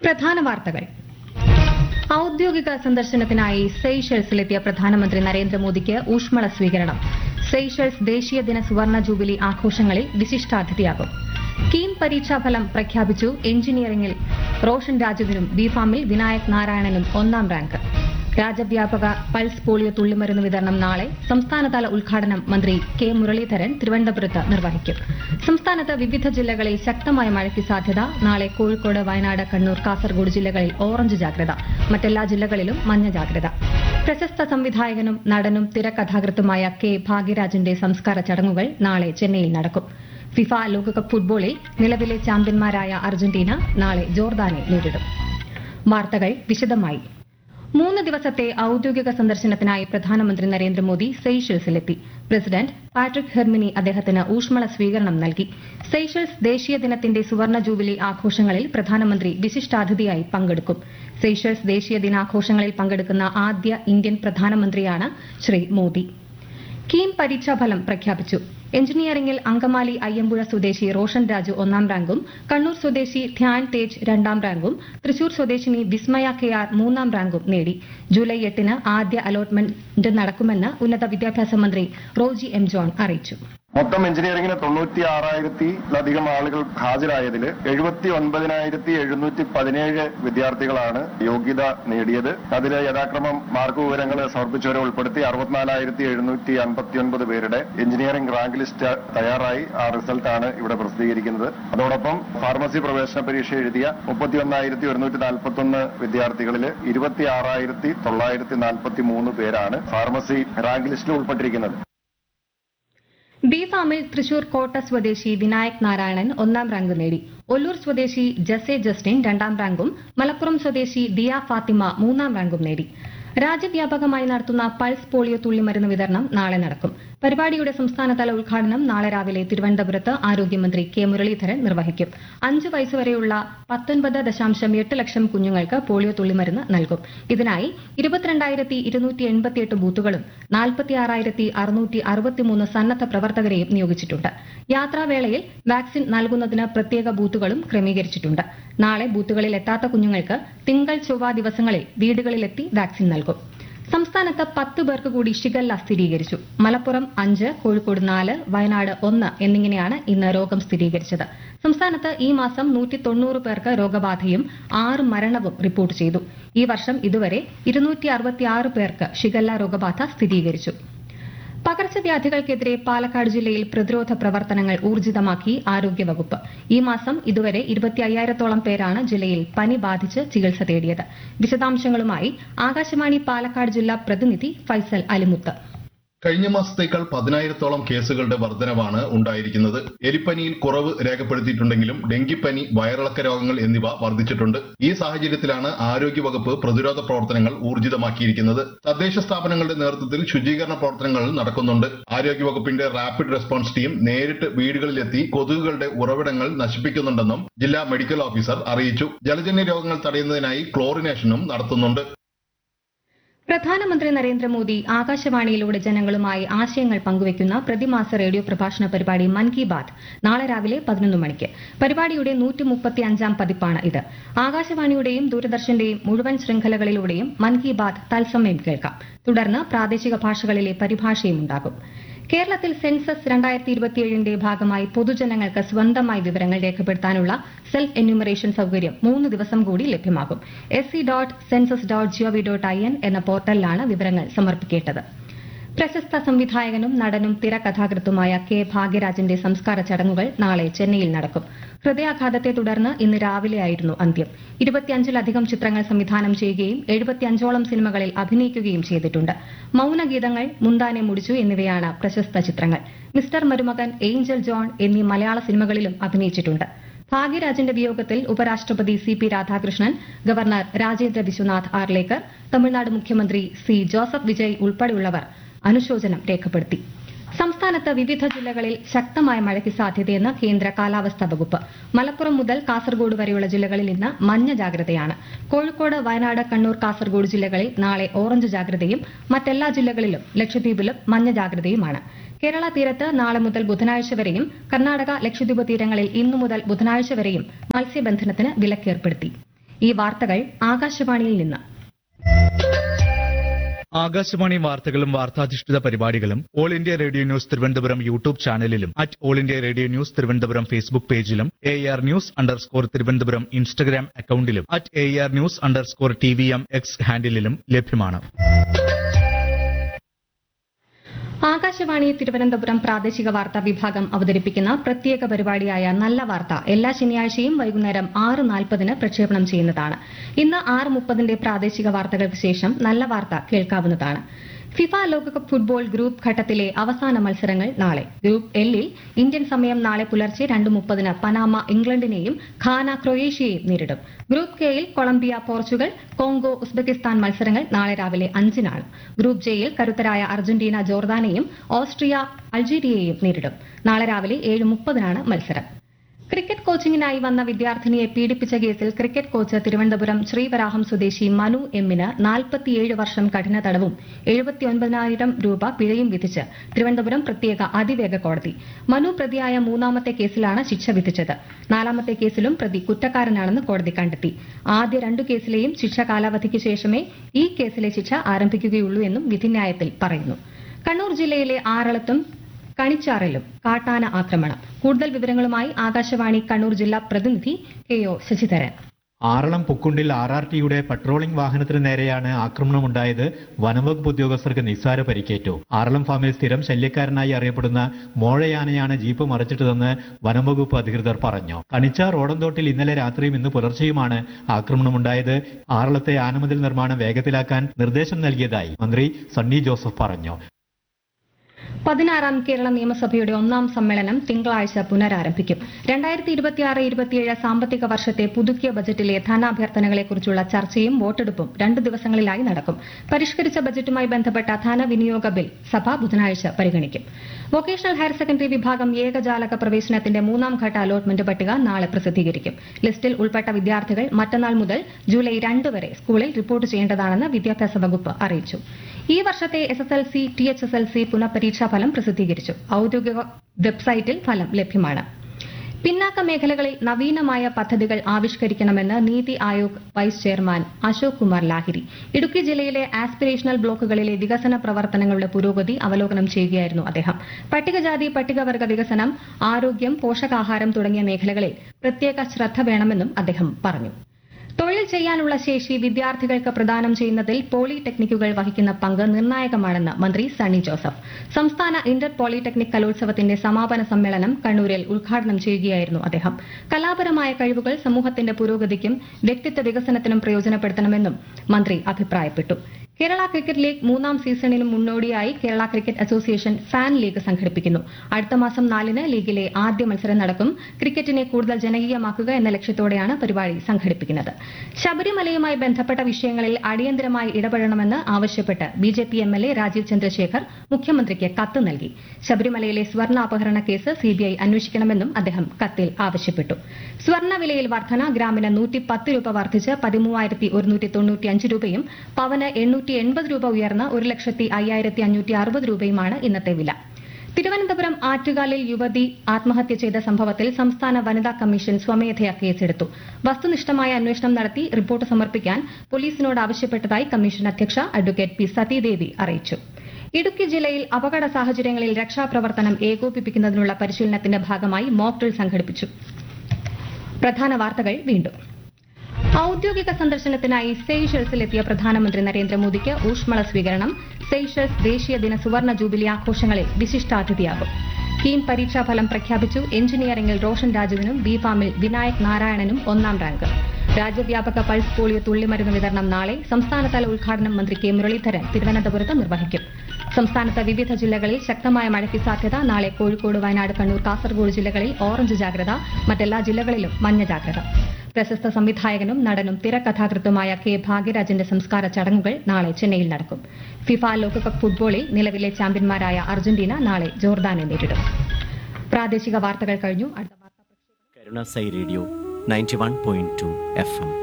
പ്രധാന വാർത്തകൾ ഔദ്യോഗിക സന്ദർശനത്തിനായി സെയ്ഷൽസിലെത്തിയ പ്രധാനമന്ത്രി നരേന്ദ്രമോദിക്ക് ഊഷ്മള സ്വീകരണം സെയ്ഷൽസ് ദേശീയ ദിന സുവർണ ജൂബിലി ആഘോഷങ്ങളിൽ വിശിഷ്ടാതിഥിയാകും കീം പരീക്ഷാഫലം പ്രഖ്യാപിച്ചു എഞ്ചിനീയറിംഗിൽ റോഷൻ രാജുവിനും ബിഫാമിൽ വിനായക് നാരായണനും ഒന്നാം റാങ്ക് രാജ്യവ്യാപക പൾസ് പോളിയോ തുള്ളിമരുന്ന് വിതരണം നാളെ സംസ്ഥാനതല ഉദ്ഘാടനം മന്ത്രി കെ മുരളീധരൻ തിരുവനന്തപുരത്ത് നിർവഹിക്കും സംസ്ഥാനത്ത് വിവിധ ജില്ലകളിൽ ശക്തമായ മഴയ്ക്ക് സാധ്യത നാളെ കോഴിക്കോട് വയനാട് കണ്ണൂർ കാസർഗോഡ് ജില്ലകളിൽ ഓറഞ്ച് ജാഗ്രത മറ്റെല്ലാ ജില്ലകളിലും മഞ്ഞ ജാഗ്രത പ്രശസ്ത സംവിധായകനും നടനും തിരക്കഥാകൃത്തുമായ കെ ഭാഗ്യരാജിന്റെ സംസ്കാര ചടങ്ങുകൾ നാളെ ചെന്നൈയിൽ നടക്കും ഫിഫ ലോകകപ്പ് ഫുട്ബോളിൽ നിലവിലെ ചാമ്പ്യന്മാരായ അർജന്റീന നാളെ ജോർദാനെ നേരിടും വാർത്തകൾ വിശദമായി മൂന്ന് ദിവസത്തെ ഔദ്യോഗിക സന്ദർശനത്തിനായി പ്രധാനമന്ത്രി നരേന്ദ്രമോദി സെയ്ഷൽസിലെത്തി പ്രസിഡന്റ് പാട്രിക് ഹെർമിനി അദ്ദേഹത്തിന് ഊഷ്മള സ്വീകരണം നൽകി സെയ്ഷൽസ് ദേശീയ ദിനത്തിന്റെ സുവർണ ജൂബിലി ആഘോഷങ്ങളിൽ പ്രധാനമന്ത്രി വിശിഷ്ടാതിഥിയായി പങ്കെടുക്കും സെയ്ഷൽസ് ദേശീയ ദിനാഘോഷങ്ങളിൽ പങ്കെടുക്കുന്ന ആദ്യ ഇന്ത്യൻ പ്രധാനമന്ത്രിയാണ് ശ്രീ മോദി കീം പരീക്ഷാഫലം പ്രഖ്യാപിച്ചു എഞ്ചിനീയറിംഗിൽ അങ്കമാലി അയ്യമ്പുഴ സ്വദേശി റോഷൻ രാജു ഒന്നാം റാങ്കും കണ്ണൂർ സ്വദേശി ധ്യാൻ തേജ് രണ്ടാം റാങ്കും തൃശൂർ സ്വദേശിനി വിസ്മയ കെ ആർ മൂന്നാം റാങ്കും നേടി ജൂലൈ എട്ടിന് ആദ്യ അലോട്ട്മെന്റ് നടക്കുമെന്ന് ഉന്നത വിദ്യാഭ്യാസ മന്ത്രി റോജി എം ജോൺ അറിയിച്ചു മൊത്തം എഞ്ചിനീയറിംഗിന് തൊണ്ണൂറ്റി ആറായിരത്തിലധികം ആളുകൾ ഹാജരായതിൽ എഴുപത്തി ഒൻപതിനായിരത്തി എഴുന്നൂറ്റി പതിനേഴ് വിദ്യാർത്ഥികളാണ് യോഗ്യത നേടിയത് അതിൽ യഥാക്രമം മാർക്ക് വിവരങ്ങൾ സമർപ്പിച്ചവരെ ഉൾപ്പെടുത്തി അറുപത്തിനാലായിരത്തി എഴുന്നൂറ്റി അൻപത്തിയൊൻപത് പേരുടെ എഞ്ചിനീയറിംഗ് റാങ്ക് ലിസ്റ്റ് തയ്യാറായി ആ റിസൾട്ടാണ് ഇവിടെ പ്രസിദ്ധീകരിക്കുന്നത് അതോടൊപ്പം ഫാർമസി പ്രവേശന പരീക്ഷ എഴുതിയ മുപ്പത്തിയൊന്നായിരത്തി ഒരുന്നൂറ്റി നാൽപ്പത്തൊന്ന് വിദ്യാർത്ഥികളിൽ ഇരുപത്തി ആറായിരത്തി തൊള്ളായിരത്തി നാൽപ്പത്തി മൂന്ന് പേരാണ് ഫാർമസി റാങ്ക് ലിസ്റ്റിൽ ഉൾപ്പെട്ടിരിക്കുന്നത് ബി ഫാമിൽ തൃശൂർ കോട്ട സ്വദേശി വിനായക് നാരായണൻ ഒന്നാം റാങ്ക് നേടി ഒല്ലൂർ സ്വദേശി ജസെ ജസ്റ്റിൻ രണ്ടാം റാങ്കും മലപ്പുറം സ്വദേശി ദിയ ഫാത്തിമ മൂന്നാം റാങ്കും നേടി രാജ്യവ്യാപകമായി നടത്തുന്ന പൾസ് പോളിയോ തുള്ളിമരുന്ന് വിതരണം നാളെ നടക്കും പരിപാടിയുടെ സംസ്ഥാനതല ഉദ്ഘാടനം നാളെ രാവിലെ തിരുവനന്തപുരത്ത് ആരോഗ്യമന്ത്രി കെ മുരളീധരൻ നിർവഹിക്കും അഞ്ച് വയസ്സുവരെയുള്ള പത്തൊൻപത് ദശാംശം എട്ട് ലക്ഷം കുഞ്ഞുങ്ങൾക്ക് പോളിയോ തുള്ളിമരുന്ന് നൽകും ഇതിനായി ഇരുപത്തിരണ്ടായിരത്തി ഇരുന്നൂറ്റി എൺപത്തിയെട്ട് ബൂത്തുകളും നാൽപ്പത്തിയാറായിരത്തി അറുന്നൂറ്റി അറുപത്തിമൂന്ന് സന്നദ്ധ പ്രവർത്തകരെയും നിയോഗിച്ചിട്ടുണ്ട് യാത്രാവേളയിൽ വാക്സിൻ നൽകുന്നതിന് പ്രത്യേക ബൂത്തുകളും ക്രമീകരിച്ചിട്ടുണ്ട് നാളെ ബൂത്തുകളിൽ എത്താത്ത കുഞ്ഞുങ്ങൾക്ക് തിങ്കൾ ചൊവ്വ ദിവസങ്ങളിൽ വീടുകളിലെത്തി വാക്സിൻ നൽകും സംസ്ഥാനത്ത് പത്ത് പേർക്ക് കൂടി ഷിഗല്ല സ്ഥിരീകരിച്ചു മലപ്പുറം അഞ്ച് കോഴിക്കോട് നാല് വയനാട് ഒന്ന് എന്നിങ്ങനെയാണ് ഇന്ന് രോഗം സ്ഥിരീകരിച്ചത് സംസ്ഥാനത്ത് ഈ മാസം നൂറ്റി തൊണ്ണൂറ് പേർക്ക് രോഗബാധയും ആറ് മരണവും റിപ്പോർട്ട് ചെയ്തു ഈ വർഷം ഇതുവരെ ഇരുന്നൂറ്റി അറുപത്തിയാറ് പേർക്ക് ഷിഗല്ല രോഗബാധ സ്ഥിരീകരിച്ചു പകർച്ചവ്യാധികൾക്കെതിരെ പാലക്കാട് ജില്ലയിൽ പ്രതിരോധ പ്രവർത്തനങ്ങൾ ഊർജിതമാക്കി ആരോഗ്യവകുപ്പ് ഈ മാസം ഇതുവരെ ഇരുപത്തി അയ്യായിരത്തോളം പേരാണ് ജില്ലയിൽ പനി ബാധിച്ച് ചികിത്സ തേടിയത് വിശദാംശങ്ങളുമായി ആകാശവാണി പാലക്കാട് ജില്ലാ പ്രതിനിധി ഫൈസൽ അലിമുത്ത് കഴിഞ്ഞ മാസത്തേക്കാൾ പതിനായിരത്തോളം കേസുകളുടെ വർധനവാണ് ഉണ്ടായിരിക്കുന്നത് എലിപ്പനിയിൽ കുറവ് രേഖപ്പെടുത്തിയിട്ടുണ്ടെങ്കിലും ഡെങ്കിപ്പനി വയറിളക്ക രോഗങ്ങൾ എന്നിവ വർദ്ധിച്ചിട്ടുണ്ട് ഈ സാഹചര്യത്തിലാണ് ആരോഗ്യവകുപ്പ് പ്രതിരോധ പ്രവർത്തനങ്ങൾ ഊർജിതമാക്കിയിരിക്കുന്നത് തദ്ദേശ സ്ഥാപനങ്ങളുടെ നേതൃത്വത്തിൽ ശുചീകരണ പ്രവർത്തനങ്ങൾ നടക്കുന്നുണ്ട് ആരോഗ്യവകുപ്പിന്റെ റാപ്പിഡ് റെസ്പോൺസ് ടീം നേരിട്ട് വീടുകളിലെത്തി കൊതുകുകളുടെ ഉറവിടങ്ങൾ നശിപ്പിക്കുന്നുണ്ടെന്നും ജില്ലാ മെഡിക്കൽ ഓഫീസർ അറിയിച്ചു ജലജന്യ രോഗങ്ങൾ തടയുന്നതിനായി ക്ലോറിനേഷനും നടത്തുന്നുണ്ട് പ്രധാനമന്ത്രി നരേന്ദ്രമോദി ആകാശവാണിയിലൂടെ ജനങ്ങളുമായി ആശയങ്ങൾ പങ്കുവയ്ക്കുന്ന പ്രതിമാസ റേഡിയോ പ്രഭാഷണ പരിപാടി മൻ കി ബാത് നാളെ രാവിലെ പതിനൊന്ന് മണിക്ക് പരിപാടിയുടെ നൂറ്റി മുപ്പത്തി അഞ്ചാം പതിപ്പാണ് ഇത് ആകാശവാണിയുടെയും ദൂരദർശന്റെയും മുഴുവൻ ശൃംഖലകളിലൂടെയും മൻ കി ബാത് തത്സമയം കേൾക്കാം തുടർന്ന് പ്രാദേശിക ഭാഷകളിലെ പരിഭാഷയും ഉണ്ടാകും കേരളത്തിൽ സെൻസസ് രണ്ടായിരത്തി ഇരുപത്തിയേഴിന്റെ ഭാഗമായി പൊതുജനങ്ങൾക്ക് സ്വന്തമായി വിവരങ്ങൾ രേഖപ്പെടുത്താനുള്ള സെൽഫ് എന്യൂമറേഷൻ സൌകര്യം മൂന്ന് ദിവസം കൂടി ലഭ്യമാകും S C dot census dot GOV dot I N എന്ന പോർട്ടലിലാണ് വിവരങ്ങൾ സമർപ്പിക്കേണ്ടത് പ്രശസ്ത സംവിധായകനും നടനും തിരക്കഥാകൃത്തുമായ കെ ഭാഗ്യരാജന്റെ സംസ്കാര ചടങ്ങുകൾ നാളെ ചെന്നൈയിൽ നടക്കും ഹൃദയാഘാതത്തെ തുടർന്ന് ഇന്ന് രാവിലെയായിരുന്നു അന്ത്യം ഇരുപത്തിയഞ്ചിലധികം ചിത്രങ്ങൾ സംവിധാനം ചെയ്യുകയും എഴുപത്തിയഞ്ചോളം സിനിമകളിൽ അഭിനയിക്കുകയും ചെയ്തിട്ടുണ്ട് മൌനഗീതങ്ങൾ മുന്താനെ മുടിച്ചു എന്നിവയാണ് പ്രശസ്ത ചിത്രങ്ങൾ മിസ്റ്റർ മരുമകൻ ഏഞ്ചൽ ജോൺ എന്നീ മലയാള സിനിമകളിലും അഭിനയിച്ചിട്ടുണ്ട് ഭാഗ്യരാജന്റെ വിയോഗത്തിൽ ഉപരാഷ്ട്രപതി C P Radhakrishnan governor Rajendra Vishwanath Arlekar Tamil Nadu മുഖ്യമന്ത്രി സി ജോസഫ് വിജയ് ഉൾപ്പെടെയുള്ളവർ അനുശോചനം രേഖപ്പെടുത്തി സംസ്ഥാനത്ത് വിവിധ ജില്ലകളിൽ ശക്തമായ മഴയ്ക്ക് സാധ്യതയെന്ന് കേന്ദ്ര കാലാവസ്ഥാ വകുപ്പ് മലപ്പുറം മുതൽ കാസർഗോഡ് വരെയുള്ള ജില്ലകളിൽ ഇന്ന് മഞ്ഞ ജാഗ്രതയാണ് കോഴിക്കോട് വയനാട് കണ്ണൂർ കാസർഗോഡ് ജില്ലകളിൽ നാളെ ഓറഞ്ച് ജാഗ്രതയും മറ്റെല്ലാ ജില്ലകളിലും ലക്ഷദ്വീപിലും മഞ്ഞ ജാഗ്രതയുമാണ് കേരള തീരത്ത് നാളെ മുതൽ ബുധനാഴ്ച വരെയും കർണാടക ലക്ഷദ്വീപ് തീരങ്ങളിൽ ഇന്നു മുതൽ ബുധനാഴ്ച വരെയും മത്സ്യബന്ധനത്തിന് വിലക്കേർപ്പെടുത്തി ഈ വാർത്തകൾ ആകാശവാണിയിൽ നിന്ന് ആകാശവാണി വാർത്തകളും വാർത്താധിഷ്ഠിത പരിപാടികളും All India Radio news Thiruvananthapuram YouTube ചാനലിലും at All India Radio news Thiruvananthapuram Facebook പേജിലും A R news underscore Thiruvananthapuram Instagram അക്കൌണ്ടിലും at A R news underscore T V M X ഹാൻഡിലും ലഭ്യമാണ് ആകാശവാണി തിരുവനന്തപുരം പ്രാദേശിക വാർത്താ വിഭാഗം അവതരിപ്പിക്കുന്ന പ്രത്യേക പരിപാടിയായ നല്ല വാർത്ത എല്ലാ ശനിയാഴ്ചയും വൈകുന്നേരം ആറ് നാൽപ്പതിന് പ്രക്ഷേപണം ചെയ്യുന്നതാണ് ഇന്ന് ആറ് മുപ്പതിന്റെ പ്രാദേശിക വാർത്തകൾക്ക് ശേഷം നല്ല വാർത്ത കേൾക്കാവുന്നതാണ് ഫിഫ ലോകകപ്പ് ഫുട്ബോൾ ഗ്രൂപ്പ് ഘട്ടത്തിലെ അവസാന മത്സരങ്ങൾ നാളെ ഗ്രൂപ്പ് എല്ലിൽ ഇന്ത്യൻ സമയം നാളെ പുലർച്ചെ രണ്ട് മുപ്പതിന് പനാമ ഇംഗ്ലണ്ടിനെയും ഖാന ക്രൊയേഷ്യയെയും നേരിടും ഗ്രൂപ്പ് കെയിൽ കൊളംബിയ പോർച്ചുഗൽ കോങ്കോ ഉസ്ബെക്കിസ്ഥാൻ മത്സരങ്ങൾ നാളെ രാവിലെ അഞ്ചിനാണ് ഗ്രൂപ്പ് ജെയിൽ കരുത്തരായ അർജന്റീന ജോർദാനെയും ഓസ്ട്രിയ അൾജീരിയയെയും നേരിടും നാളെ രാവിലെ ഏഴ് മുപ്പതിനാണ് മത്സരം ക്രിക്കറ്റ് കോച്ചിങ്ങിനായി വന്ന വിദ്യാർത്ഥിനിയെ പീഡിപ്പിച്ച കേസിൽ ക്രിക്കറ്റ് കോച്ച് തിരുവനന്തപുരം ശ്രീവരാഹം സ്വദേശി മനു എമ്മിന് നാൽപ്പത്തിയേഴ് വർഷം കഠിന തടവും എഴുപത്തിയൊൻപതിനായിരം രൂപ പിഴയും വിധിച്ച് തിരുവനന്തപുരം പ്രത്യേക അതിവേഗ കോടതി മനു പ്രതിയായ മൂന്നാമത്തെ കേസിലാണ് ശിക്ഷ വിധിച്ചത് നാലാമത്തെ കേസിലും പ്രതി കുറ്റക്കാരനാണെന്ന് കോടതി കണ്ടെത്തി ആദ്യ രണ്ടു കേസിലെയും ശിക്ഷ കാലാവധിക്ക് ശേഷമേ ഈ കേസിലെ ശിക്ഷ ആരംഭിക്കുകയുള്ളൂ എന്നും വിധിന്യായത്തിൽ പറയുന്നു കണ്ണൂർ ജില്ലയിലെ ആറളത്തും കണിച്ചാറിലും കാട്ടാന ആക്രമണം കൂടുതൽ വിവരങ്ങളുമായി ആകാശവാണി കണ്ണൂർ ജില്ലാ പ്രതിനിധി കെ ഒ ശശിധരൻ ആറളം പുക്കുണ്ടിൽ ആർ ആർ ടിയുടെ പട്രോളിംഗ് വാഹനത്തിന് നേരെയാണ് ആക്രമണമുണ്ടായത് വനംവകുപ്പ് ഉദ്യോഗസ്ഥർക്ക് നിസ്സാര പരിക്കേറ്റു ആറളം ഫാമിൽ സ്ഥിരം ശല്യക്കാരനായി അറിയപ്പെടുന്ന മോഴയാനയാണ് ജീപ്പ് മറിച്ചിട്ടതെന്ന് വനംവകുപ്പ് അധികൃതർ പറഞ്ഞു കണിച്ചാർ ഓടന്തോട്ടിൽ ഇന്നലെ രാത്രിയും ഇന്ന് പുലർച്ചെയുമാണ് ആക്രമണമുണ്ടായത് ആറളത്തെ ആനമതിൽ നിർമ്മാണം വേഗത്തിലാക്കാൻ നിർദ്ദേശം നൽകിയതായി മന്ത്രി സണ്ണി ജോസഫ് പറഞ്ഞു പതിനാറാം കേരള നിയമസഭയുടെ ഒന്നാം സമ്മേളനം തിങ്കളാഴ്ച പുനരാരംഭിക്കും രണ്ടായിരത്തി ഇരുപത്തിയാറ് ഇരുപത്തിയേഴ് സാമ്പത്തിക വർഷത്തെ പുതുക്കിയ ബജറ്റിലെ ധനാഭ്യർത്ഥനകളെക്കുറിച്ചുള്ള ചർച്ചയും വോട്ടെടുപ്പും രണ്ട് ദിവസങ്ങളിലായി നടക്കും പരിഷ്കരിച്ച ബജറ്റുമായി ബന്ധപ്പെട്ട ധനവിനിയോഗ ബിൽ സഭ ബുധനാഴ്ച പരിഗണിക്കും വൊക്കേഷണൽ ഹയർ സെക്കൻഡറി വിഭാഗം ഏകജാലക പ്രവേശനത്തിന്റെ മൂന്നാം ഘട്ട അലോട്ട്മെന്റ് പട്ടിക നാളെ പ്രസിദ്ധീകരിക്കും ലിസ്റ്റിൽ ഉൾപ്പെട്ട വിദ്യാർത്ഥികൾ മറ്റന്നാൾ മുതൽ ജൂലൈ രണ്ട് വരെ സ്കൂളിൽ റിപ്പോർട്ട് ചെയ്യേണ്ടതാണെന്ന് വിദ്യാഭ്യാസ വകുപ്പ് അറിയിച്ചു ഈ വർഷത്തെ S S L C T H S L C പുനഃപരീക്ഷാ ഫലം പ്രസിദ്ധീകരിച്ചു ഔദ്യോഗിക വെബ്സൈറ്റിൽ ഫലം ലഭ്യമാണ് പിന്നാക്ക മേഖലകളിൽ നവീനമായ പദ്ധതികൾ ആവിഷ്കരിക്കണമെന്ന് നീതി ആയോഗ് വൈസ് ചെയർമാൻ അശോക് കുമാർ ലാഹിരി ഇടുക്കി ജില്ലയിലെ ആസ്പിരേഷണൽ ബ്ലോക്കുകളിലെ വികസന പ്രവർത്തനങ്ങളുടെ പുരോഗതി അവലോകനം ചെയ്യുകയായിരുന്നു അദ്ദേഹം പട്ടികജാതി പട്ടികവർഗ വികസനം ആരോഗ്യം പോഷകാഹാരം തുടങ്ങിയ മേഖലകളിൽ പ്രത്യേക ശ്രദ്ധ വേണമെന്നും അദ്ദേഹം പറഞ്ഞു തൊഴിൽ ചെയ്യാനുള്ള ശേഷി വിദ്യാർത്ഥികൾക്ക് പ്രദാനം ചെയ്യുന്നതിൽ പോളിടെക്നിക്കുകൾ വഹിക്കുന്ന പങ്ക് നിർണായകമാണെന്ന് മന്ത്രി സണ്ണി ജോസഫ് സംസ്ഥാന ഇന്റർ പോളിടെക്നിക് കലോത്സവത്തിന്റെ സമാപന സമ്മേളനം കണ്ണൂരിൽ ഉദ്ഘാടനം ചെയ്യുകയായിരുന്നു അദ്ദേഹം കലാപരമായ കഴിവുകൾ സമൂഹത്തിന്റെ പുരോഗതിക്കും വ്യക്തിത്വ വികസനത്തിനും പ്രയോജനപ്പെടുത്തണമെന്നും മന്ത്രി അഭിപ്രായപ്പെട്ടു കേരള ക്രിക്കറ്റ് ലീഗ് മൂന്നാം സീസണിന് മുന്നോടിയായി Kerala cricket association fan league സംഘടിപ്പിക്കുന്നു അടുത്ത മാസം നാലിന് ലീഗിലെ ആദ്യ മത്സരം നടക്കും ക്രിക്കറ്റിനെ കൂടുതൽ ജനകീയമാക്കുക എന്ന ലക്ഷ്യത്തോടെയാണ് പരിപാടി സംഘടിപ്പിക്കുന്നത് ശബരിമലയുമായി ബന്ധപ്പെട്ട വിഷയങ്ങളിൽ അടിയന്തരമായി ഇടപെടണമെന്ന് ആവശ്യപ്പെട്ട് B J P M L A Rajeev Chandrasekhar മുഖ്യമന്ത്രിക്ക് കത്ത് നൽകി ശബരിമലയിലെ സ്വർണ്ണ അപഹരണ കേസ് സിബിഐ അന്വേഷിക്കണമെന്നും അദ്ദേഹം കത്തിൽ ആവശ്യപ്പെട്ടു സ്വർണ്ണ വിലയിൽ വർധന ഗ്രാമിന് നൂറ്റി പത്ത് രൂപ വർദ്ധിച്ച് പതിമൂവായിരത്തി ഒരുന്നൂറ്റി തൊണ്ണൂറ്റിയഞ്ച് രൂപയും പവന് എണ്ണൂറ്റി എൺപത് രൂപ ഉയർന്ന് ഒരു ലക്ഷത്തി അയ്യായിരത്തി അഞ്ഞൂറ്റി അറുപത് രൂപയുമാണ് ഇന്നത്തെ വില തിരുവനന്തപുരം ആറ്റുകാലിൽ യുവതി ആത്മഹത്യ ചെയ്ത സംഭവത്തിൽ സംസ്ഥാന വനിതാ കമ്മീഷൻ സ്വമേധയാ കേസെടുത്തു വസ്തുനിഷ്ഠമായ അന്വേഷണം നടത്തി റിപ്പോർട്ട് സമർപ്പിക്കാൻ പോലീസിനോട് ആവശ്യപ്പെട്ടതായി കമ്മീഷൻ അധ്യക്ഷ അഡ്വക്കേറ്റ് പി സതീദേവി അറിയിച്ചു ഇടുക്കി ജില്ലയിൽ അപകട സാഹചര്യങ്ങളിൽ രക്ഷാപ്രവർത്തനം ഏകോപിപ്പിക്കുന്നതിനുള്ള പരിശീലനത്തിന്റെ ഭാഗമായി മോക്ക് ഡ്രിൽ സംഘടിപ്പിച്ചു പ്രധാന വാർത്തകൾ വീണ്ടും ഔദ്യോഗിക സന്ദർശനത്തിനായി സെയ്ഷൽസിലെത്തിയ പ്രധാനമന്ത്രി നരേന്ദ്രമോദിക്ക് ഊഷ്മള സ്വീകരണം സെയ്ഷൽസ് ദേശീയ ദിന സുവർണ ജൂബിലി ആഘോഷങ്ങളിൽ വിശിഷ്ടാതിഥിയാകും കീം പരീക്ഷാഫലം പ്രഖ്യാപിച്ചു എഞ്ചിനീയറിംഗിൽ റോഷൻ രാജുവിനും ബി ഫാമിൽ വിനായക് നാരായണനും ഒന്നാം റാങ്ക് രാജ്യവ്യാപക പൾസ് പോളിയോ തുള്ളിമരുന്ന് വിതരണം നാളെ സംസ്ഥാനതല ഉദ്ഘാടനം മന്ത്രി കെ മുരളീധരൻ തിരുവനന്തപുരത്ത് നിർവഹിക്കും സംസ്ഥാനത്ത് വിവിധ ജില്ലകളിൽ ശക്തമായ മഴയ്ക്ക് സാധ്യത നാളെ കോഴിക്കോട് വയനാട് കണ്ണൂർ കാസർഗോഡ് ജില്ലകളിൽ ഓറഞ്ച് ജാഗ്രത മറ്റെല്ലാ ജില്ലകളിലും മഞ്ഞ ജാഗ്രത പ്രശസ്ത സംവിധായകനും നടനും തിരക്കഥാകൃത്തുമായ കെ ഭാഗ്യരാജന്റെ സംസ്കാര ചടങ്ങുകൾ നാളെ ചെന്നൈയിൽ നടക്കും ഫിഫ ലോകകപ്പ് ഫുട്ബോളിൽ നിലവിലെ ചാമ്പ്യന്മാരായ അർജന്റീന നാളെ ജോർദാനെ നേരിടും പ്രാദേശിക വാർത്തകൾ കഴിഞ്ഞു അടുത്ത വാർത്താ Karuna Sai radio ninety one point two F M